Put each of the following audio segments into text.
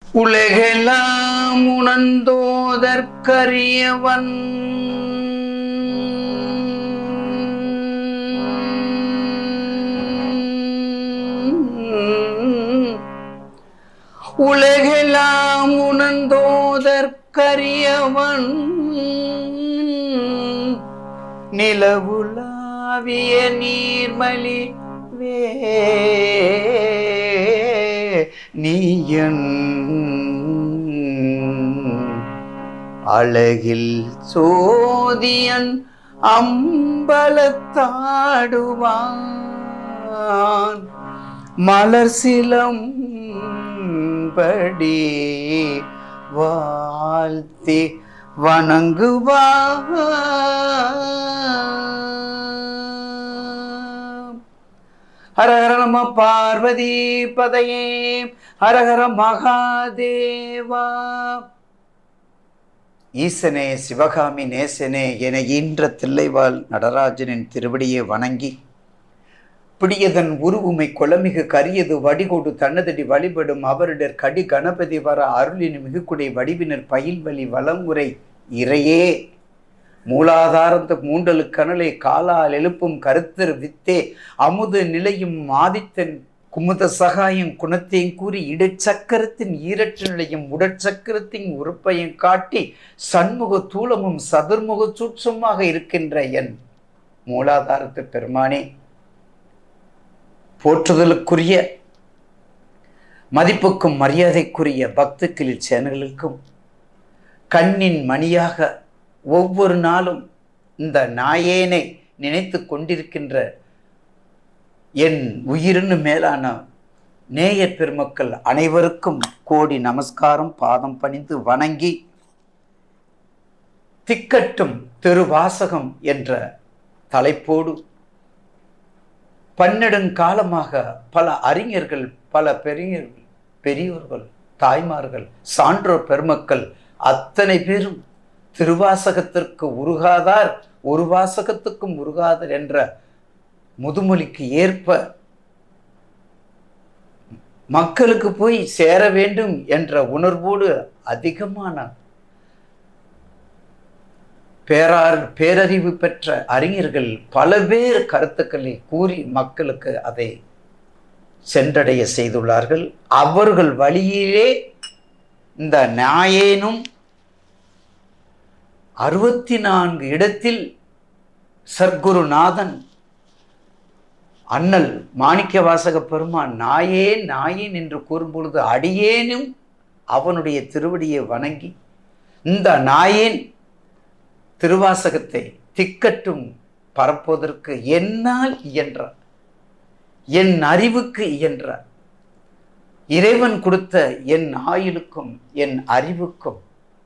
உலகெல்லாம் உணர்ந்தோதற்கரியவன் உலகெல்லாம் உணர்ந்தோதற்கரியவன் நிலவுலாவிய நீர்மலி வே நீயன் அழகில் சோதியன் அம்பலத்தாடுவான் மலர் சிலம்படி வாழ்த்தி வணங்குவான் ஹரஹர நம பார்வதி பதையே ஹரஹர மகாதேவா ஈசனே சிவகாமி நேசனே என ஈன்ற தில்லைவாள் நடராஜனின் திருவடியை வணங்கி பிடியதன் உருவுமை கொலமிகு கரியது வடிகொடு தன்னதடி வழிபடும் அவரிடர் கடி கணபதி வர அருளின் மிகுக்குடை வடிவினர் பயில் வழி வளமுறை இறையே மூலாதாரந்த மூண்டலு கனலை காலால் எழுப்பும் கருத்தர் வித்தே அமுத நிலையும் ஆதித்தன் குமுத சகாயம் குணத்தையும் கூறி இடைச்சக்கரத்தின் ஈரற்ற நிலையும் உடற்சக்கரத்தின் உறுப்பையும் காட்டி சண்முக தூலமும் சதுர்முக சூட்சமாக இருக்கின்ற என் மூலாதாரத்து பெருமானே போற்றுதலுக்குரிய மதிப்புக்கும் மரியாதைக்குரிய பக்துக்களில் சேனல்களுக்கும் கண்ணின் மணியாக ஒவ்வொரு நாளும் இந்த நாயேனை நினைத்து கொண்டிருக்கின்ற என் உயிரினு மேலான நேய பெருமக்கள் அனைவருக்கும் கோடி நமஸ்காரம் பாதம் பணிந்து வணங்கி திக்கட்டும் திருவாசகம் என்ற தலைப்போடு பன்னெடுங்காலமாக பல அறிஞர்கள் பல பெரியர்கள் பெரியோர்கள் தாய்மார்கள் சான்றோர் பெருமக்கள் அத்தனை பேரும் திருவாசகத்திற்கு உருகாதார் ஒரு வாசகத்துக்கும் உருகாதர் என்ற முதுமொழிக்கு ஏற்ப மக்களுக்கு போய் சேர வேண்டும் என்ற உணர்வோடு அதிகமான பேரார் பேரறிவு பெற்ற அறிஞர்கள் பல பேர் கருத்துக்களை கூறி மக்களுக்கு அதை சென்றடைய செய்துள்ளார்கள் அவர்கள் வழியிலே இந்த நாயேனும் அறுபத்தி நான்கு இடத்தில் சர்க்குருநாதன் அண்ணல் மாணிக்க வாசக பெருமான் நாயேன் நாயேன் என்று கூறும்பொழுது அடியேனும் அவனுடைய திருவடியை வணங்கி இந்த நாயேன் திருவாசகத்தை திக்கட்டும் பரப்புவதற்கு என்னால் இயன்ற என் அறிவுக்கு இயன்ற இறைவன் கொடுத்த என் ஆயுளுக்கும் என் அறிவுக்கும்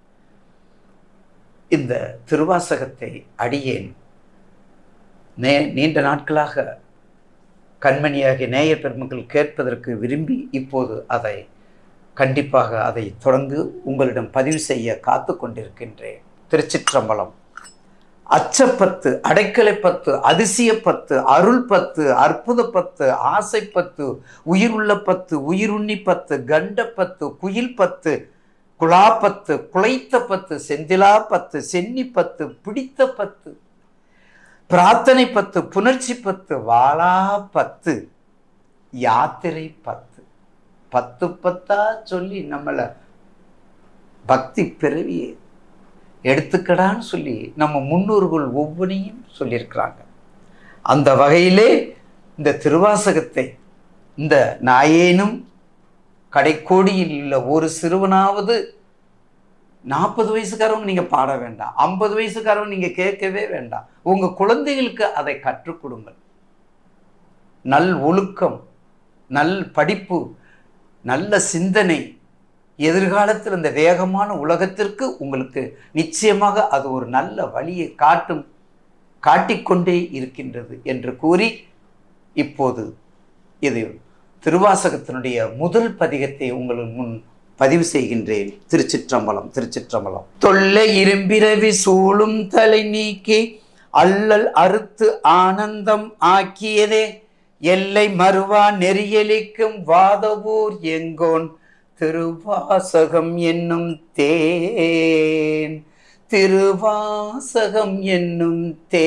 இந்த திருவாசகத்தை அடியேன் நே நீண்ட நாட்களாக கண்மணியாகிய நேய பெருமக்கள் கேட்பதற்கு விரும்பி இப்போது அதை கண்டிப்பாக அதை தொடர்ந்து உங்களிடம் பதிவு செய்ய காத்து கொண்டிருக்கின்றேன் திருச்சிற்றம்பலம் அச்சப்பத்து அடைக்கலைப்பத்து அதிசயப்பத்து அருள் பத்து அற்புத பத்து ஆசை பத்து உயிருள்ள பத்து உயிருண்ணி பத்து கண்ட பத்து குயில் பத்து குழாப்பத்து குலைத்த பத்து செந்திலா பத்து சென்னி பத்து பிடித்த பத்து பிரார்த்தனை பத்து புணர்ச்சி பத்து வாழா பத்து யாத்திரை பத்து பத்து பத்தா சொல்லி நம்மளை பக்தி பிறவியை எடுத்துக்கடான்னு சொல்லி நம்ம முன்னோர்கள் ஒவ்வொன்றையும் சொல்லியிருக்கிறாங்க அந்த வகையிலே இந்த திருவாசகத்தை இந்த நாயேனும் கடைக்கோடியில் உள்ள ஒரு சிறுவனாவது நாற்பது வயசுக்காரவங்க நீங்கள் பாட வேண்டாம் ஐம்பது வயசுக்காரவங்க நீங்கள் கேட்கவே வேண்டாம் உங்கள் குழந்தைகளுக்கு அதை கற்றுக் கொடுங்கள் நல் ஒழுக்கம் நல் படிப்பு நல்ல சிந்தனை எதிர்காலத்தில் இந்த வேகமான உலகத்திற்கு உங்களுக்கு நிச்சயமாக அது ஒரு நல்ல வழியை காட்டும் காட்டிக்கொண்டே இருக்கின்றது என்று கூறி இப்போது இது திருவாசகத்தினுடைய முதல் பதிகத்தை உங்கள் முன் பதிவு செய்கின்றேன் திருச்சிற்றம்பலம் திருச்சிற்றம்பலம் தொல்லை இரும்பிரவி சூழும் தலை நீக்கி அல்லல் அறுத்து ஆனந்தம் ஆக்கியதே எல்லை மறுவா நெறியலிக்கும் வாதவூர் எங்கோன் திருவாசகம் என்னும் தேன் திருவாசகம் என்னும்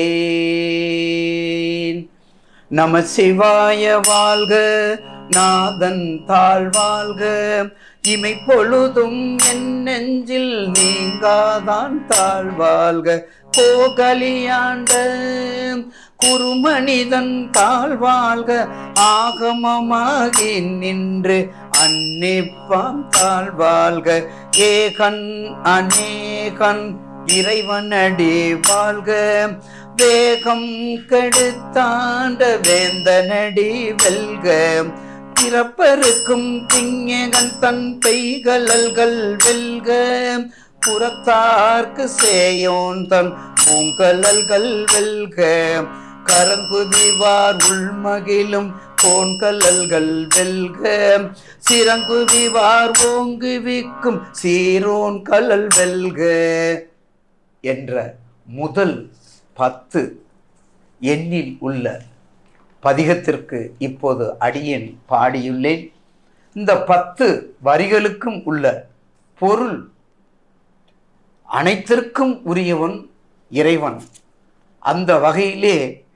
தேன் நம சிவாய வாழ்க நாதன் தாழ்வாழ்க இமை பொழுதும் என் நெஞ்சில் நீங்காதான் தாழ்வாழ்க கோகலியாண்ட குருமனிதன் தாழ்வாழ்க ஆகமமாகி நின்று அன்னிப்பாம் தாழ்வாழ்க ஏகன் அநேகன் இறைவனடி வாழ்க வேகம் கெடுத்தாண்ட வேந்தனடி வெல்க பிறப்பருக்கும் திங்ககன் தன் பெய்கலல்கள் வெல்க புறத்தார்க்கு சேயோன் தன் பூங்கலல்கள் வெல்க கரங்குவிவார் உள்மகிலும் கோண்கலல்கள் வெல்க சிறங்குவிவார் ஓங்குவிக்கும் சீரோன் கலல் வெல்க என்ற முதல் பத்து எண்ணில் உள்ள பதிகத்திற்கு இப்போது அடியேன் பாடியுள்ளேன் இந்த பத்து வரிகளுக்கும் உள்ள பொருள் அனைத்திற்கும் உரியவன் இறைவன் அந்த வகையிலே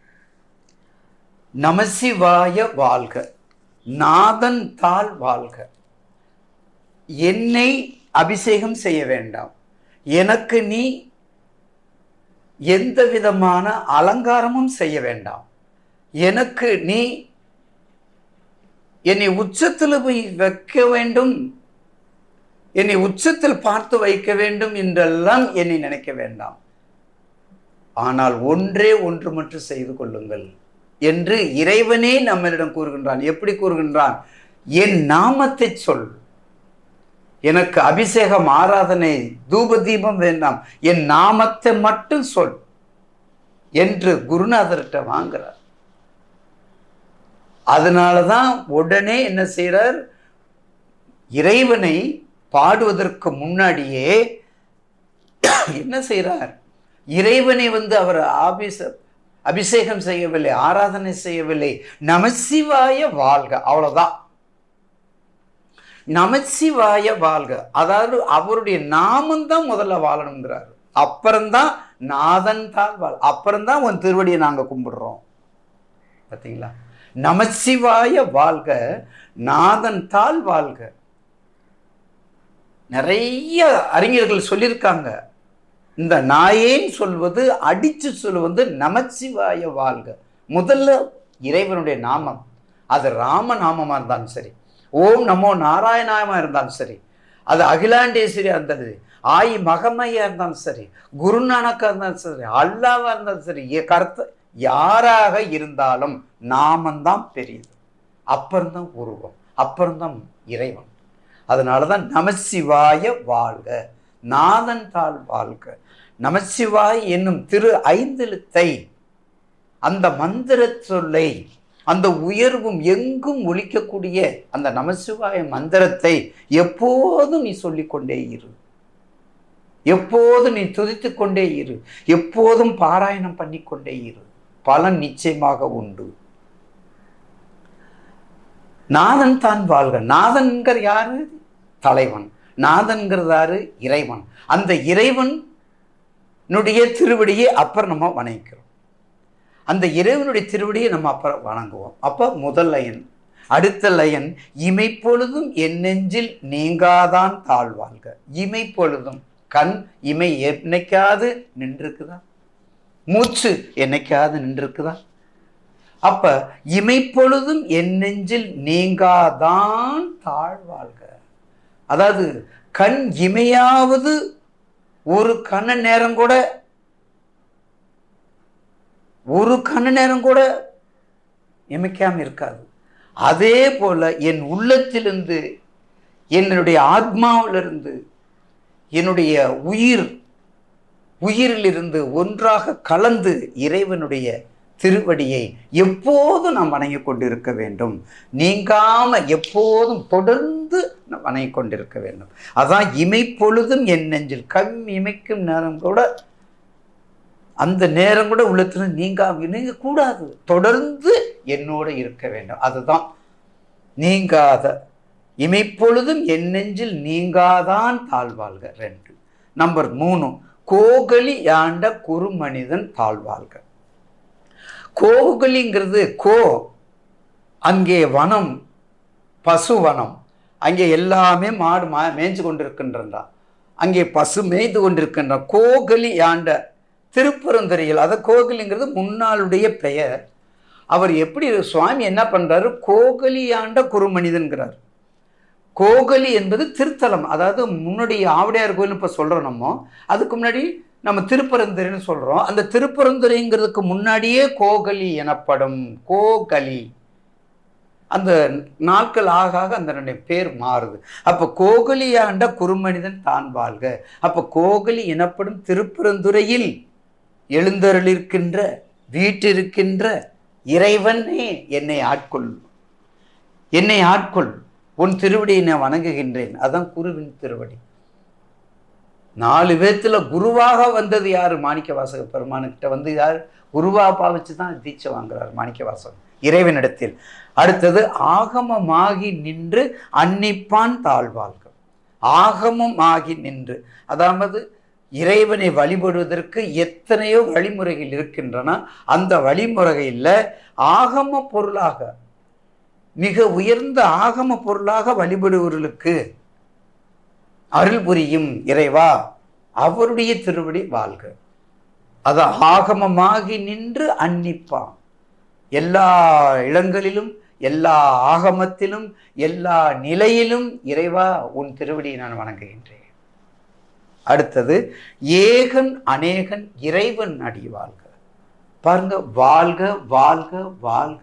நமசிவாய வாழ்க நாதன் தாள் வாழ்க என்னை அபிஷேகம் செய்ய வேண்டாம் எனக்கு நீ எந்த விதமான அலங்காரமும் செய்ய வேண்டாம் எனக்கு நீ என்னை உச்சத்தில் போய் வைக்க வேண்டும் என்னை உச்சத்தில் பார்த்து வைக்க வேண்டும் என்றெல்லாம் என்னை நினைக்க வேண்டாம் ஆனால் ஒன்றே ஒன்று மட்டும் செய்து கொள்ளுங்கள் என்று இறைவனே நம்மளிடம் கூறுகின்றான் எப்படி கூறுகின்றான் என் நாமத்தை சொல் எனக்கு அபிஷேகம் ஆராதனை தூப தீபம் வேண்டாம் என் நாமத்தை மட்டும் சொல் என்று குருநாதர்கிட்ட வாங்குறார் அதனால தான் உடனே என்ன செய்கிறார் இறைவனை பாடுவதற்கு முன்னாடியே என்ன செய்கிறார் இறைவனை வந்து அவர் ஆபிச அபிஷேகம் செய்யவில்லை ஆராதனை செய்யவில்லை நமசிவாய வாழ்க அவ்வளவுதான் நமசிவாய வாழ்க அதாவது அவருடைய நாமந்தான் முதல்ல வாழணுங்கிறார் அப்புறம்தான் நாதன் தாழ் வாழ் அப்புறம்தான் உன் திருவடியை நாங்க கும்பிடுறோம் பார்த்தீங்களா நமசிவாய வாழ்க நாதன் தாழ் வாழ்க நிறைய அறிஞர்கள் சொல்லியிருக்காங்க இந்த நாயேன் சொல்வது அடிச்சு சொல்வது நமச்சிவாய வாழ்க முதல்ல இறைவனுடைய நாமம் அது ராம நாமமா இருந்தாலும் சரி ஓம் நமோ நாராயணாயமா இருந்தாலும் சரி அது அகிலாண்டேஸ்வரியா இருந்தது ஆயி மகமையா இருந்தாலும் சரி குருநானக்கா இருந்தாலும் சரி அல்லாவா இருந்தாலும் சரி கருத்து யாராக இருந்தாலும் நாமந்தான் பெரியது அப்புறம்தான் உருவம் அப்புறம்தான் இறைவன் அதனால தான் நமசிவாய வாழ்க நாதன் தாழ் வாழ்க நமசிவாய் என்னும் திரு ஐந்தெழுத்தை அந்த மந்திர சொல்லை அந்த உயர்வும் எங்கும் ஒழிக்கக்கூடிய அந்த நமசிவாய மந்திரத்தை எப்போதும் நீ சொல்லிக்கொண்டே இரு எப்போதும் நீ துதித்து கொண்டே இரு எப்போதும் பாராயணம் பண்ணிக்கொண்டே இரு பலன் நிச்சயமாக உண்டு நாதன் தான் வாழ்க நாதன்கிற யாரு தலைவன் நாதன்கிறதாரு இறைவன் அந்த இறைவனுடைய திருவடியை அப்புறம் நம்ம வணங்கிக்கிறோம் அந்த இறைவனுடைய திருவடியை நம்ம அப்புறம் வணங்குவோம் அப்போ முதல் லயன் அடுத்த லயன் இமைப்பொழுதும் என் நெஞ்சில் நீங்காதான் தாழ்வாழ்க இமைப்பொழுதும் கண் இமை என்னைக்காவது நின்றுக்குதா மூச்சு என்னைக்காவது நின்றுக்குதா அப்ப இமைப்பொழுதும் என் நெஞ்சில் நீங்காதான் தாழ்வாழ்க அதாவது கண் இமையாவது ஒரு கண்ண நேரம் கூட ஒரு கண்ண நேரம் கூட இமைக்காம இருக்காது அதே போல என் உள்ளத்திலிருந்து என்னுடைய ஆத்மாவிலிருந்து என்னுடைய உயிர் உயிரிலிருந்து ஒன்றாக கலந்து இறைவனுடைய திருவடியை எப்போதும் நாம் வணங்கி கொண்டிருக்க வேண்டும் நீங்காம எப்போதும் தொடர்ந்து நாம் வணங்கி கொண்டிருக்க வேண்டும் அதான் இமைப்பொழுதும் என் நெஞ்சில் கம் இமைக்கும் நேரம் கூட அந்த நேரம் கூட உள்ளத்துல நீங்காம நீங்க கூடாது தொடர்ந்து என்னோட இருக்க வேண்டும் அதுதான் நீங்காத இமைப்பொழுதும் என் நெஞ்சில் நீங்காதான் தாழ்வாள்க ரெண்டு நம்பர் மூணு கோகலி ஆண்ட குறுமனிதன் தாழ்வாள்க கோகலிங்கிறது கோ அங்கே வனம் பசுவனம் அங்கே எல்லாமே மாடு மா மேய்ஞ்சு கொண்டிருக்கின்றா அங்கே பசு மேய்ந்து கொண்டிருக்கின்ற கோகலி ஆண்ட திருப்பெருந்துறையில் அதை கோகலிங்கிறது முன்னாளுடைய பெயர் அவர் எப்படி சுவாமி என்ன பண்றாரு கோகலி ஆண்ட குறுமனிதன்கிறார் கோகலி என்பது திருத்தலம் அதாவது முன்னாடி ஆவடையார் கோயில் இப்போ சொல்கிறோம் நம்ம அதுக்கு முன்னாடி நம்ம திருப்பரந்துரைன்னு சொல்கிறோம் அந்த திருப்பரந்துரைங்கிறதுக்கு முன்னாடியே கோகலி எனப்படும் கோகலி அந்த நாட்கள் ஆக ஆக அந்த ரெண்டு பேர் மாறுது அப்போ கோகலியாண்ட குறுமனிதன் தான் வாழ்க அப்போ கோகலி எனப்படும் திருப்பரந்துரையில் எழுந்தருளிருக்கின்ற வீட்டிருக்கின்ற இறைவனே என்னை ஆட்கொள் என்னை ஆட்கொள் உன் திருவடியை நான் வணங்குகின்றேன் அதான் குருவின் திருவடி நாலு பேத்துல குருவாக வந்தது யாரு மாணிக்க வாசக பெருமானுக்கிட்ட வந்து யார் குருவா பாவிச்சு தான் தீட்சை வாங்குறார் மாணிக்க வாசகன் இறைவனிடத்தில் அடுத்தது ஆகமமாகி நின்று அன்னிப்பான் தாழ்வாள்கள் ஆகமம் ஆகி நின்று அதாவது இறைவனை வழிபடுவதற்கு எத்தனையோ வழிமுறைகள் இருக்கின்றன அந்த வழிமுறையில் ஆகம பொருளாக மிக உயர்ந்த ஆகம பொருளாக வழிபடுவர்களுக்கு அருள் புரியும் இறைவா அவருடைய திருவடி வாழ்க அது ஆகமமாகி நின்று அன்னிப்பான் எல்லா இடங்களிலும் எல்லா ஆகமத்திலும் எல்லா நிலையிலும் இறைவா உன் திருவடியை நான் வணங்குகின்றேன் அடுத்தது ஏகன் அநேகன் இறைவன் அடி வாழ்க பாருங்க வாழ்க வாழ்க வாழ்க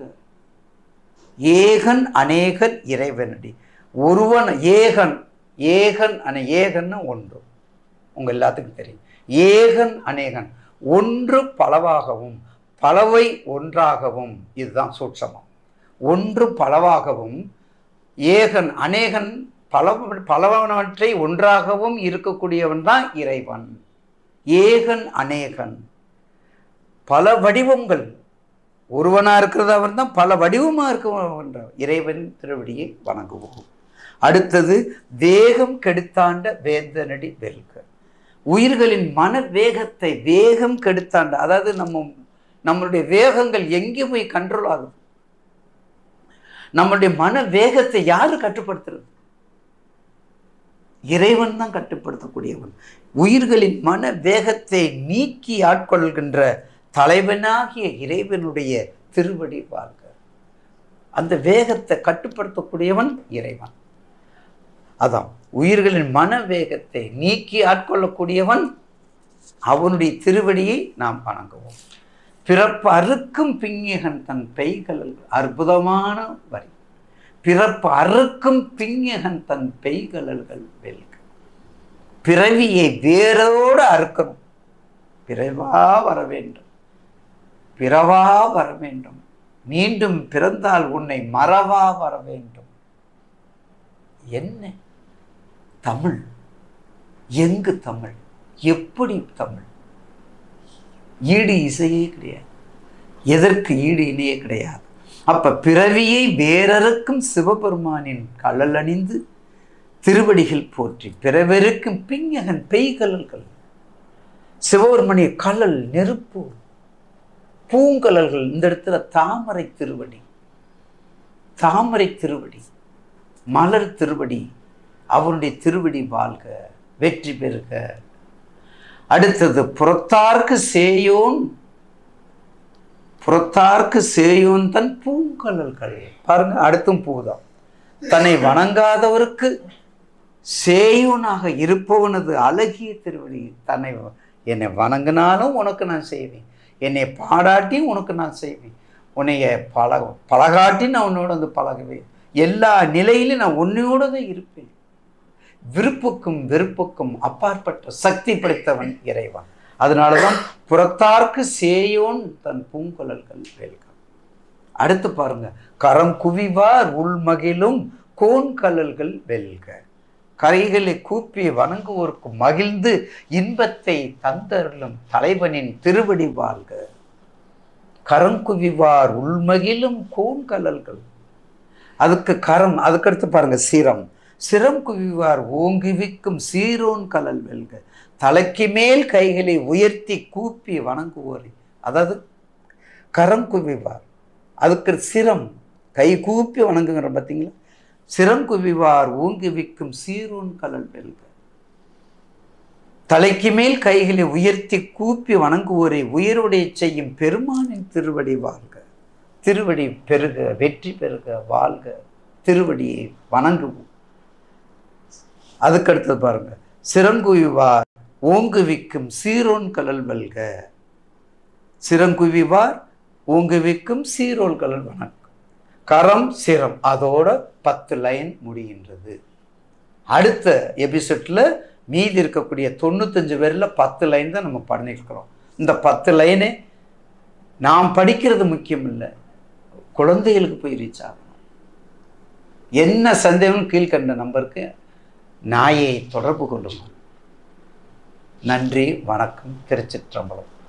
ஏகன் அநேகன் இறைவனடி ஒருவன் ஏகன் ஏகன் அன ஏகன்னு ஒன்று உங்க எல்லாத்துக்கும் தெரியும் ஏகன் அநேகன் ஒன்று பலவாகவும் பலவை ஒன்றாகவும் இதுதான் சூட்சமம் ஒன்று பலவாகவும் ஏகன் அநேகன் பல பலவனவற்றை ஒன்றாகவும் இருக்கக்கூடியவன் தான் இறைவன் ஏகன் அநேகன் பல வடிவங்கள் ஒருவனா இருக்கிறது அவன் தான் பல வடிவமா இருக்க இறைவன் திருவடியை வணங்குவோம் அடுத்தது வேகம் கெடுத்தாண்ட வேந்தனடி வெல்க உயிர்களின் மன வேகத்தை வேகம் கெடுத்தாண்ட அதாவது நம்ம நம்மளுடைய வேகங்கள் எங்கே போய் கண்ட்ரோல் ஆகுது நம்மளுடைய மன வேகத்தை யாரு கட்டுப்படுத்துறது இறைவன் தான் கட்டுப்படுத்தக்கூடியவன் உயிர்களின் மன வேகத்தை நீக்கி ஆட்கொள்கின்ற தலைவனாகிய இறைவனுடைய திருவடி வாழ்க அந்த வேகத்தை கட்டுப்படுத்தக்கூடியவன் இறைவன் அதான் உயிர்களின் மன வேகத்தை நீக்கி ஆட்கொள்ளக்கூடியவன் அவனுடைய திருவடியை நாம் வணங்குவோம் பிறப்பு அறுக்கும் பிங்கிகன் தன் பெய்கள் அற்புதமான வரி பிறப்பு அறுக்கும் பிங்கிகன் தன் பெய்கலல்கள் வெல்க பிறவியை வேரோடு அறுக்கணும் பிறவா வர வேண்டும் பிறவா வர வேண்டும் மீண்டும் பிறந்தால் உன்னை மறவா வர வேண்டும் என்ன தமிழ் எங்கு தமிழ் எப்படி தமிழ் ஈடு இசையே கிடையாது எதற்கு ஈடு இணையே கிடையாது அப்ப பிறவியை வேறறுக்கும் சிவபெருமானின் கழல் அணிந்து திருவடிகள் போற்றி பிறவருக்கும் பிங்ககன் பெய்கலல்கள் சிவபெருமணிய கலல் நெருப்பு பூங்கலல்கள் இந்த இடத்துல தாமரை திருவடி தாமரை திருவடி மலர் திருவடி அவருடைய திருவடி வாழ்க வெற்றி பெறுக அடுத்தது புறத்தார்க்கு சேயோன் புறத்தார்க்கு சேயோன் தன் பூங்கலல்கள் பாருங்க அடுத்தும் பூதான் தன்னை வணங்காதவருக்கு சேயோனாக இருப்பவனது அழகிய திருவடி தன்னை என்னை வணங்கினாலும் உனக்கு நான் செய்வேன் என்னை பாடாட்டியும் உனக்கு நான் செய்வேன் உன்னைய பழக பழகாட்டி நான் உன்னோட வந்து பழகுவேன் எல்லா நிலையிலும் நான் உன்னையோட தான் இருப்பேன் விருப்புக்கும் வெறுப்புக்கும் அப்பாற்பட்ட சக்தி படைத்தவன் இறைவன் அதனால தான் புறத்தார்க்கு சேயோன் தன் பூங்குழல்கள் வெல்க அடுத்து பாருங்க கரம் குவிவார் உள்மகிழும் கோன்கலல்கள் வெல்க கரைகளை கூப்பி வணங்குவோருக்கு மகிழ்ந்து இன்பத்தை தந்தருளும் தலைவனின் திருவடி வாழ்க கரங்குவிவார் உள்மகிழும் கோன்கலல்கள் அதுக்கு கரம் அதுக்கடுத்து பாருங்க சிரம் சிரம் குவிவார் ஓங்குவிக்கும் சீரோன் கலல் வெல்க தலைக்கு மேல் கைகளை உயர்த்தி கூப்பி வணங்குவோரை அதாவது கரம் குவிவார் அதுக்கு சிரம் கை கூப்பி வணங்குங்கிற பார்த்தீங்களா சிரம் குவிவார் ஓங்குவிக்கும் சீரோன் கலல் வெல்க தலைக்கு மேல் கைகளை உயர்த்தி கூப்பி வணங்குவோரை உயருடைய செய்யும் பெருமானின் திருவடி வாழ்க திருவடி பெருக வெற்றி பெருக வாழ்க திருவடியை வணங்குவோம் அதுக்கடுத்தது பாருங்க சிறங்குவிவார் ஓங்குவிக்கும் சீரோன் கலல் வெல்க சிறங்குவிவார் ஓங்குவிக்கும் சீரோன் கலல் வணக்கம் கரம் சிரம் அதோட பத்து லைன் முடிகின்றது அடுத்த எபிசோட்ல மீதி இருக்கக்கூடிய தொண்ணூத்தஞ்சு பேரில் பத்து லைன் தான் நம்ம பண்ணியிருக்கிறோம் இந்த பத்து லைனே நாம் படிக்கிறது முக்கியம் இல்லை குழந்தைகளுக்கு போய் ரீச் ஆகணும் என்ன சந்தேகம் கீழ்கண்ட நம்பருக்கு நாயை தொடர்பு கொள்ளுங்கள் நன்றி வணக்கம் திருச்சிற்றம்பலம்